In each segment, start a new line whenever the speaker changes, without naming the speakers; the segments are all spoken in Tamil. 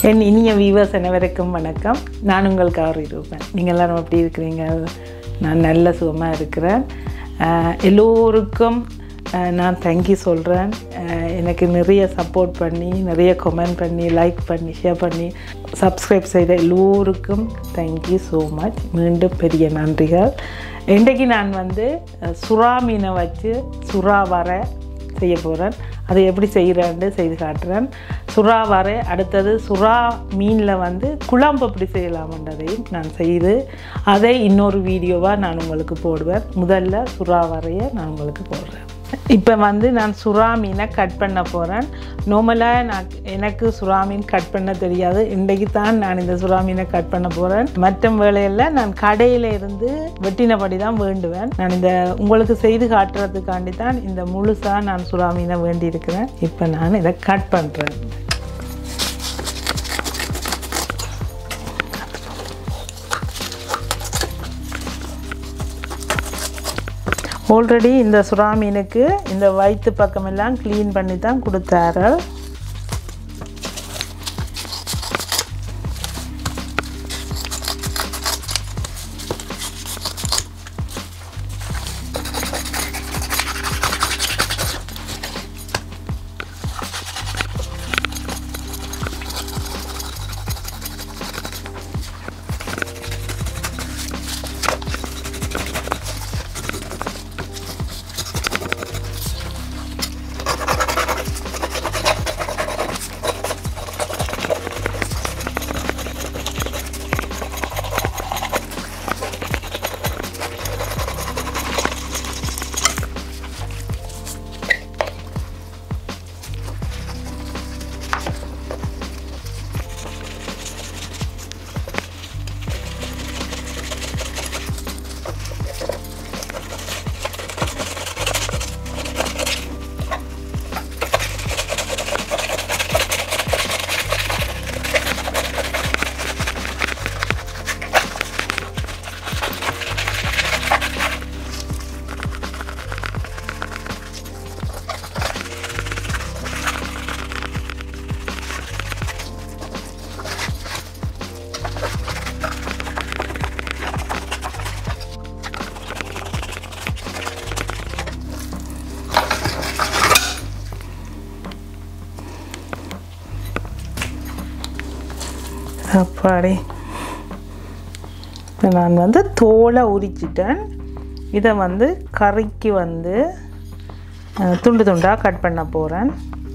என் இனிய வீவர்ஸ் அனைவருக்கும் வணக்கம் நான் உங்கள் கவர் இருப்பேன் நீங்கள் எல்லாரும் எப்படி இருக்கிறீங்க நான் நல்ல சுகமாக இருக்கிறேன் அஹ், எல்லோருக்கும் அஹ், நான் தேங்க்யூ சொல்கிறேன் எனக்கு நிறைய சப்போர்ட் பண்ணி நிறைய கமெண்ட் பண்ணி லைக் பண்ணி ஷேர் பண்ணி சப்ஸ்கிரைப் செய்த எல்லோருக்கும் தேங்க்யூ ஸோ மச் மீண்டும் பெரிய நன்றிகள் இன்றைக்கு நான் வந்து அஹ், சுறா மீனை வச்சு சுறா வர செய்ய போகிறேன் அதை எப்படி செய்கிறேன்னு செய்து காட்டுறேன் சுறா வரை அடுத்தது சுறா மீனில் வந்து குழம்பு எப்படி செய்யலாம்ன்றதையும் நான் செய்து அதை இன்னொரு வீடியோவாக நான் உங்களுக்கு போடுவேன் முதல்ல சுறா வரைய நான் உங்களுக்கு போடுறேன் இப்போ வந்து நான் சுறா மீனை கட் பண்ண போகிறேன் நார்மலாக நான் எனக்கு சுறா மீன் கட் பண்ண தெரியாது இன்றைக்கு தான் நான் இந்த சுறா மீனை கட் பண்ண போகிறேன் மற்ற வேளையில் நான் கடையில் இருந்து வெட்டினபடி தான் வேண்டுவேன் நான் இந்த உங்களுக்கு செய்து காட்டுறதுக்காண்டி தான் இந்த முழுசாக நான் சுறா மீனை வேண்டியிருக்கிறேன் இப்போ நான் இதை கட் பண்ணுறேன் ஆல்ரெடி இந்த சுறா மீனுக்கு இந்த வயிற்று பக்கமெல்லாம் க்ளீன் பண்ணி தான் கொடுத்தாரு அப்பாடி இப்போ நான் வந்து தோலை உரிச்சிட்டேன் இதை வந்து கறிக்கு வந்து அஹ், துண்டு துண்டாக கட் பண்ண போகிறேன்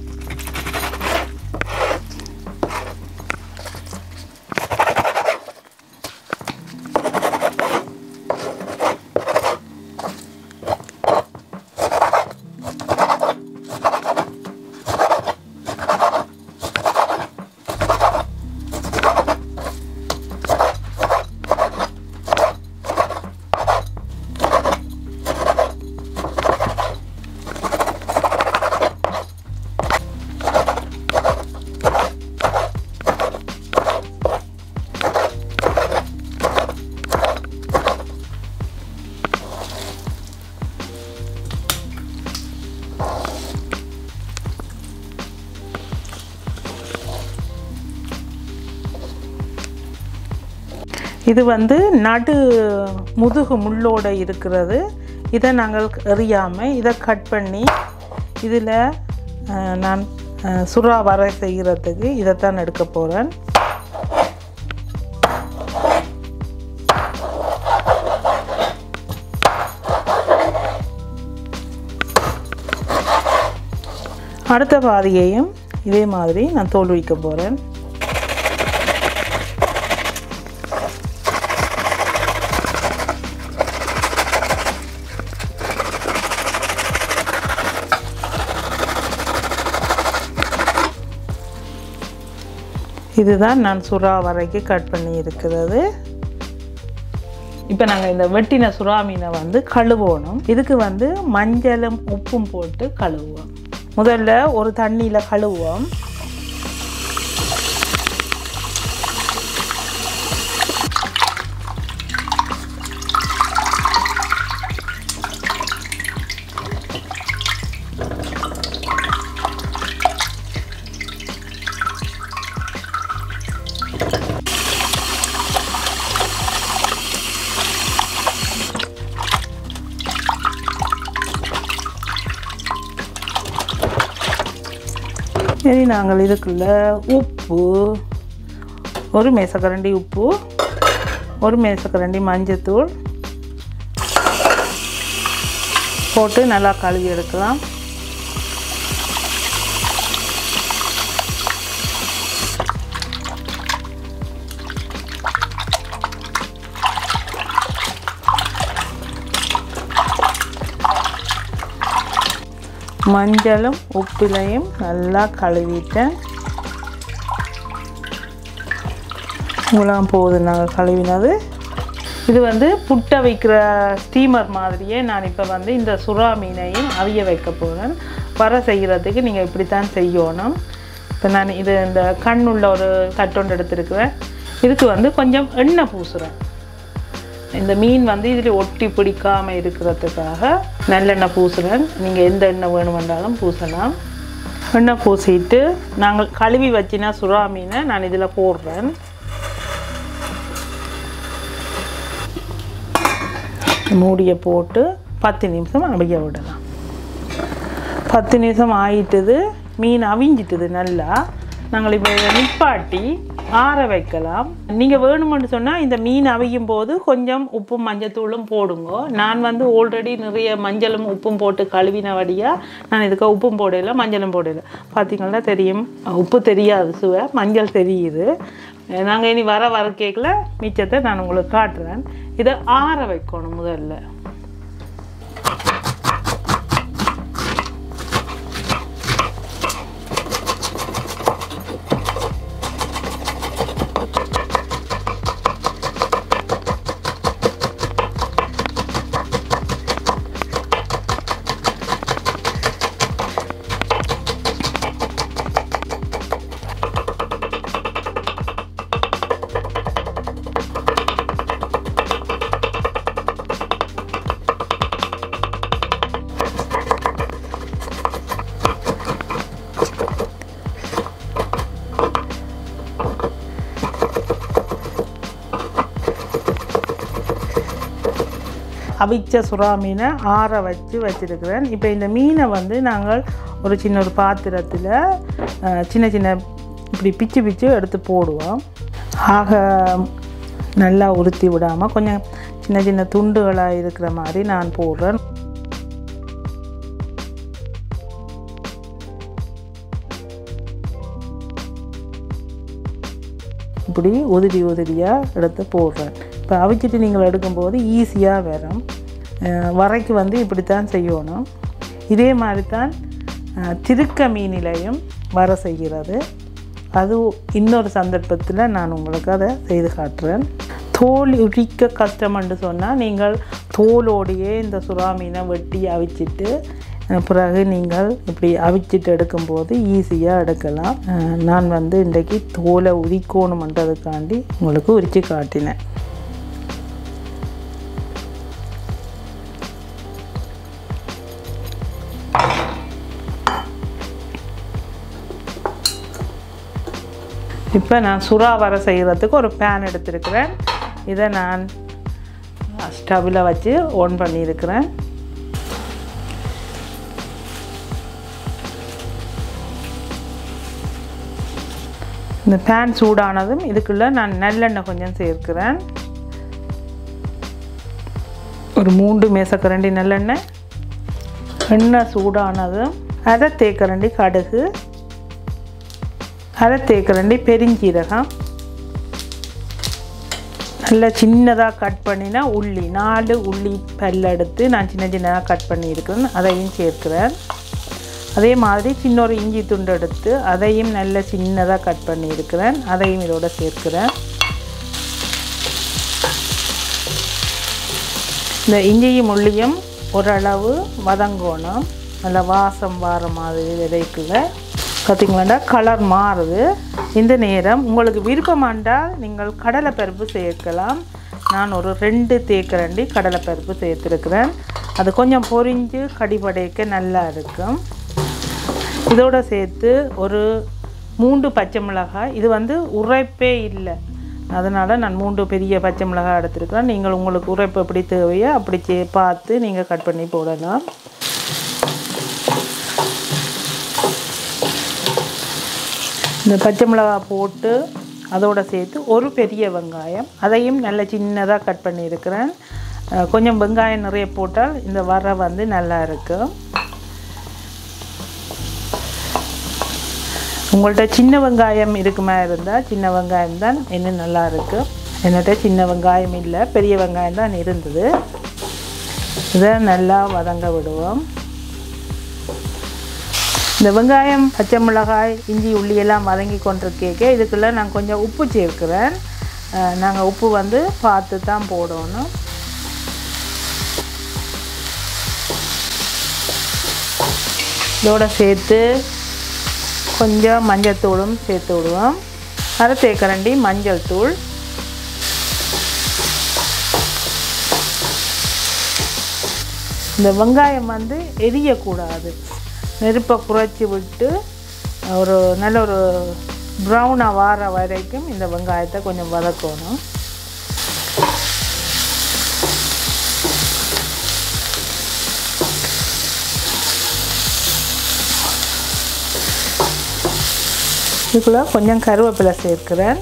இது வந்து நடு முதுகு முள்ளோட இருக்கிறது இதை நாங்கள் எறியாமல் இதை கட் பண்ணி இதில் நான் அஹ், சுறா வரை செய்கிறதுக்கு இதைத்தான் எடுக்க போகிறேன் அடுத்த பாதியையும் இதே மாதிரி நான் தோல் உரிக்க போகிறேன் இதுதான் நான் சுறா வரைக்கு கட் பண்ணி இருக்கிறது இப்போ நாங்கள் இந்த வெட்டின சுறா மீனை வந்து கழுவணும் இதுக்கு வந்து மஞ்சளும் உப்பும் போட்டு கழுவுவோம் முதல்ல ஒரு தண்ணியில் கழுவுவோம் இனி நாங்கள் இதுக்குள்ள உப்பு ஒரு மேசக்கரண்டி உப்பு ஒரு மேசக்கரண்டி மஞ்சத்தூள் போட்டு நல்லா கழுவி எடுக்கலாம் மஞ்சளும் உப்பிலையும் நல்லா கழுவிட்டேன் இவ்வளோ போகுது நாங்கள் கழுவினது இது வந்து புட்டை வைக்கிற ஸ்டீமர் மாதிரியே நான் இப்போ வந்து இந்த சுறா மீனையும் அவிய வைக்க போகிறேன் வர செய்கிறதுக்கு நீங்கள் இப்படி தான் செய்யணும் இப்போ நான் இது இந்த கண் உள்ள ஒரு தட்டொண்டு எடுத்துருக்குறேன் இதுக்கு வந்து கொஞ்சம் எண்ணெய் பூசுகிறேன் இந்த மீன் வந்து இதில் ஒட்டி பிடிக்காமல் இருக்கிறதுக்காக நல்லெண்ணெய் பூசுகிறேன் நீங்கள் எந்த எண்ணெய் வேணுமென்றாலும் பூசலாம் எண்ணெய் பூசிட்டு நாங்கள் கழுவி வச்சினா சுறா மீனை நான் இதில் போடுறேன் மூடியை போட்டு பத்து நிமிஷம் அவிய விடலாம் பத்து நிமிஷம் ஆயிட்டுது மீன் அவிஞ்சிட்டுது நல்லா நாங்கள் இப்போ இதை நிப்பாட்டி ஆற வைக்கலாம் நீங்கள் வேணுமென்னு சொன்னால் இந்த மீன் அவியும் போது கொஞ்சம் உப்பும் மஞ்சத்தூளும் போடுங்க நான் வந்து ஆல்ரெடி நிறைய மஞ்சளும் உப்பும் போட்டு கழுவினபடியாக நான் இதுக்கு உப்பும் போடல மஞ்சளும் போடல பார்த்தீங்கன்னா தெரியும் உப்பு தெரியாது சுவை மஞ்சள் தெரியுது நாங்கள் இனி வர வர கேக்கில் மிச்சத்தை நான் உங்களுக்கு காட்டுறேன் இதை ஆற வைக்கணும் முதல்ல அவிச்ச சுறா மீனை ஆற வச்சு வச்சுருக்கிறேன் இப்போ இந்த மீனை வந்து நாங்கள் ஒரு சின்ன ஒரு பாத்திரத்தில் அஹ், சின்ன சின்ன இப்படி பிச்சு பிச்சு எடுத்து போடுவோம் ஆக நல்லா உறுத்தி விடாமல் கொஞ்சம் சின்ன சின்ன துண்டுகளாக இருக்கிற மாதிரி நான் போடுறேன் இப்படி உதிரி உதிரியாக எடுத்து போடுறேன் இப்போ அவிச்சிட்டு நீங்கள் எடுக்கும்போது ஈஸியாக வரும் அஹ் வரைக்கு வந்து இப்படித்தான் செய்யணும் இதே மாதிரி தான் அஹ், திருக்க மீனிலையும் வர செய்கிறது அது இன்னொரு சந்தர்ப்பத்தில் நான் உங்களுக்கு அதை செய்து காட்டுறேன் தோல் உரிக்க கஷ்டம்னு சொன்னால் நீங்கள் தோலோடையே இந்த சுறா மீனை வெட்டி அவிச்சிட்டு அஹ், பிறகு நீங்கள் இப்படி அவிச்சிட்டு எடுக்கும்போது ஈஸியாக எடுக்கலாம் அஹ், நான் வந்து இன்றைக்கு தோலை உரிக்கணுமன்றதுக்காண்டி உங்களுக்கு உரித்து காட்டினேன் இப்போ நான் சுறா வர செய்கிறதுக்கு ஒரு பேன் எடுத்திருக்கிறேன் இதை நான் ஸ்டவ்வில் வச்சு ஆன் பண்ணியிருக்கிறேன் இந்த பேன் சூடானதும் இதுக்குள்ளே நான் நல்லெண்ணெய் கொஞ்சம் சேர்க்கிறேன் ஒரு மூன்று மேசக்கரண்டி நல்லெண்ணெய் எண்ணெய் சூடானதும் அரை தேக்கரண்டி கடுகு அரை தேக்கரண்டி பெருஞ்சீரகம் நல்லா சின்னதாக கட் பண்ணினா உள்ளி நாலு உள்ளி பல் எடுத்து நான் சின்ன சின்னதாக கட் பண்ணியிருக்கிறேன் அதையும் சேர்க்கிறேன் அதே மாதிரி சின்ன ஒரு இஞ்சி துண்டு எடுத்து அதையும் நல்ல சின்னதாக கட் பண்ணியிருக்கிறேன் அதையும் இதோட சேர்க்கிறேன் இந்த இஞ்சியும் உள்ளியும் ஓரளவு வதங்கணும் நல்ல வாசம் வார மாதிரி விதைக்குள்ள பார்த்தீங்களாண்டா கலர் மாறுது இந்த நேரம் உங்களுக்கு விருப்பமாண்டால் நீங்கள் கடலைப்பருப்பு சேர்க்கலாம் நான் ஒரு ரெண்டு தேக்கரண்டி கடலைப்பருப்பு சேர்த்துருக்கிறேன் அது கொஞ்சம் பொரிஞ்சு கடிபடைக்க நல்லா இருக்கும் இதோட சேர்த்து ஒரு மூன்று பச்சை மிளகாய் இது வந்து உரைப்பே இல்லை அதனால் நான் மூன்று பெரிய பச்சை மிளகாய் எடுத்துருக்கிறேன் நீங்கள் உங்களுக்கு உரைப்பு எப்படி தேவையோ அப்படி சே பார்த்து நீங்கள் கட் பண்ணி போடலாம் இந்த பச்சை மிளகாய் போட்டு அதோடு சேர்த்து ஒரு பெரிய வெங்காயம் அதையும் நல்ல சின்னதாக கட் பண்ணியிருக்கிறேன் அஹ் கொஞ்சம் வெங்காயம் நிறைய போட்டால் இந்த வர வந்து நல்லா இருக்கும் உங்கள்கிட்ட சின்ன வெங்காயம் இருக்குமா இருந்தால் சின்ன வெங்காயம் தான் இன்னும் நல்லா இருக்கும் என்கிட்ட சின்ன வெங்காயம் இல்லை பெரிய வெங்காயம் தான் இருந்தது இதை நல்லா வதங்க விடுவோம் இந்த வெங்காயம் பச்சை மிளகாய் இஞ்சி உள்ளி எல்லாம் வதங்கி கொண்டிருக்கேக்க இதுக்குள்ளே நான் கொஞ்சம் உப்பு சேர்க்கிறேன் நாங்கள் உப்பு வந்து பார்த்து தான் போடணும் இதோட சேர்த்து கொஞ்சம் மஞ்சள் தூளும் சேர்த்து விடுவோம் அரை தேக்கரண்டி மஞ்சள் தூள் இந்த வெங்காயம் வந்து எரியக்கூடாது நெருப்பை குறைச்சி விட்டு ஒரு நல்ல ஒரு ப்ரௌனாக வார வரைக்கும் இந்த வெங்காயத்தை கொஞ்சம் வதக்கணும் இதுக்குள்ளே கொஞ்சம் கருவேப்பிலை சேர்க்கிறேன்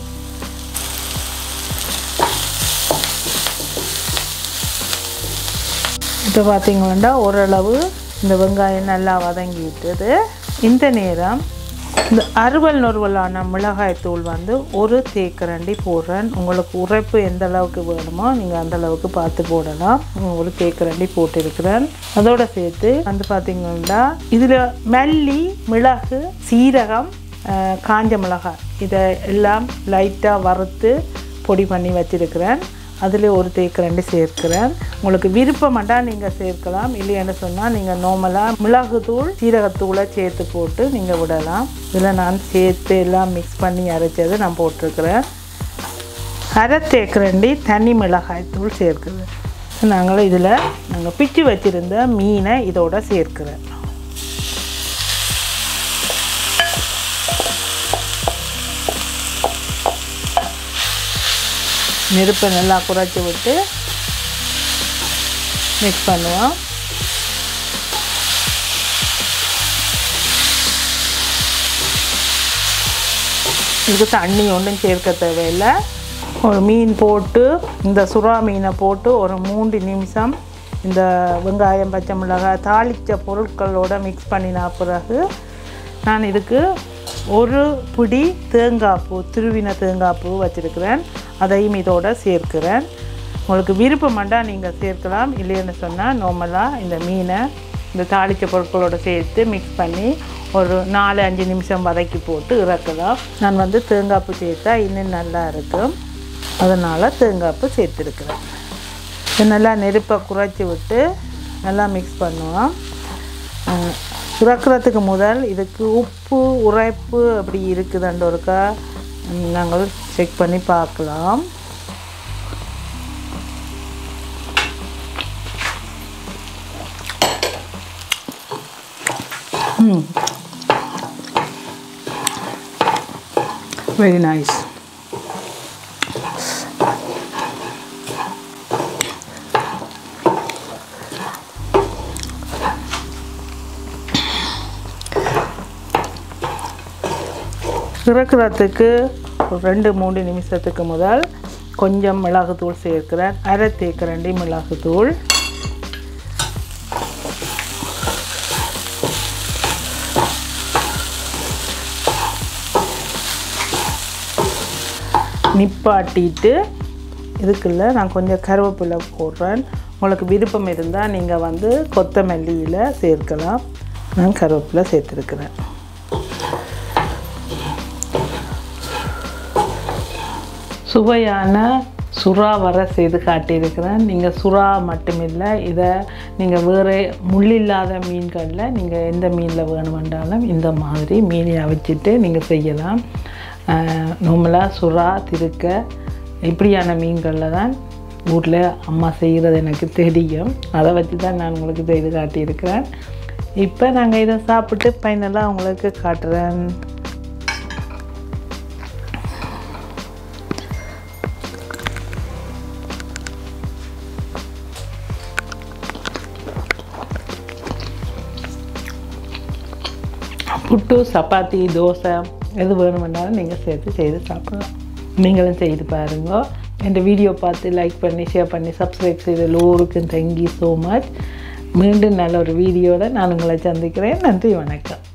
இப்போ பார்த்தீங்கன்னா ஓரளவு இந்த வெங்காயம் நல்லா வதங்கிட்டது இந்த நேரம் இந்த அறுவல் நொறுவலான மிளகாய் தூள் வந்து ஒரு தேக்கரண்டி போடுறேன் உங்களுக்கு உரைப்பு எந்த அளவுக்கு வேணுமோ நீங்கள் அந்த அளவுக்கு பார்த்து போடலாம் ஒரு தேக்கரண்டி போட்டிருக்கிறேன் அதோட சேர்த்து வந்து பார்த்தீங்கன்னா இதில் மல்லி மிளகு சீரகம் அஹ், காஞ்ச மிளகாய் இதை எல்லாம் லைட்டாக வறுத்து பொடி பண்ணி வச்சிருக்கிறேன் அதில் ஒரு தேக்கரண்டி சேர்க்கிறேன் உங்களுக்கு விருப்பமாட்டா நீங்கள் சேர்க்கலாம் இல்லைன்னு சொன்னால் நீங்கள் நார்மலாக மிளகுத்தூள் சீரகத்தூளை சேர்த்து போட்டு நீங்கள் விடலாம் இதில் நான் சேர்த்து எல்லாம் மிக்ஸ் பண்ணி அரைச்சதை நான் போட்டிருக்கிறேன் அரை தேக்கரண்டி தனி மிளகாய் தூள் சேர்க்குறேன் நாங்கள் இதில் நாங்கள் பிச்சு வச்சுருந்த மீனை இதோட சேர்க்கிறேன் நெருப்பை நல்லா குறைச்சி விட்டு மிக்ஸ் பண்ணுவோம் இதுக்கு தண்ணி ஒன்றும் சேர்க்க தேவையில்லை ஒரு மீன் போட்டு இந்த சுறா மீனை போட்டு ஒரு மூன்று நிமிஷம் இந்த வெங்காயம் பச்சை மிளகாய் தாளித்த பொருட்களோட மிக்ஸ் பண்ணின பிறகு நான் இதுக்கு ஒரு பிடி தேங்காய் பூ திருவின தேங்காய் பூ வச்சுருக்கிறேன் அதையும் இதோட சேர்க்கிறேன் உங்களுக்கு விருப்பமாண்டா நீங்கள் சேர்க்கலாம் இல்லைன்னு சொன்னால் நார்மலாக இந்த மீனை இந்த தாளித்த பொருட்களோட சேர்த்து மிக்ஸ் பண்ணி ஒரு நாலு அஞ்சு நிமிஷம் வதக்கி போட்டு இறக்கலாம் நான் வந்து தேங்காய்ப்பு சேர்த்தா இன்னும் நல்லா இருக்கும் அதனால் தேங்காய்ப்பு சேர்த்துருக்குறேன் இது நல்லா நெருப்பை குறைச்சி விட்டு நல்லா மிக்ஸ் பண்ணுவோம் அஹ் இறக்குறதுக்கு முதல் இதுக்கு உப்பு உரைப்பு அப்படி இருக்குதுன்ற ஒருக்கா ம், நாங்கள் செக் பண்ணி பார்க்கலாம் வெரி நைஸ் இறக்குறதுக்கு ஒரு ரெண்டு மூணு நிமிஷத்துக்கு முதல் கொஞ்சம் மிளகுத்தூள் சேர்க்கிறேன் அரை தேக்கரண்டி மிளகுத்தூள் நிப்பாட்டிட்டு இதுக்குள்ள நான் கொஞ்சம் கருவேப்பிலை போடுறேன் உங்களுக்கு விருப்பம் இருந்தால் நீங்கள் வந்து கொத்தமல்லியில் சேர்க்கலாம் நான் கருவேப்பிலை சேர்த்துருக்குறேன் சுவையான சுறா வர செய்து காட்டியிருக்கிறேன் நீங்கள் சுறா மட்டுமில்லை இதை நீங்கள் வேறு முள்ளில்லாத மீன்களில் நீங்கள் எந்த மீனில் வேணுமென்றாலும் இந்த மாதிரி மீனை அவிச்சிட்டு நீங்கள் செய்யலாம் நார்மலாக சுறா திருக்க இப்படியான மீன்களில் தான் ஊரில் அம்மா செய்கிறது எனக்கு தெரியும் அதை வச்சு தான் நான் உங்களுக்கு செய்து காட்டியிருக்கிறேன் இப்போ நாங்கள் இதை சாப்பிட்டு ஃபைனலாக உங்களுக்கு காட்டுறேன் புட்டு சப்பாத்தி தோசை எது வேணுமென்றாலும் நீங்கள் சேர்த்து செய்து சாப்பிடலாம் நீங்களும் செய்து பாருங்க இந்த வீடியோ பார்த்து லைக் பண்ணி ஷேர் பண்ணி சப்ஸ்கிரைப் செய்த எல்லோருக்கும் தேங்க்யூ ஸோ மச் மீண்டும் நல்ல ஒரு வீடியோவில் நான் உங்களை சந்திக்கிறேன் நன்றி வணக்கம்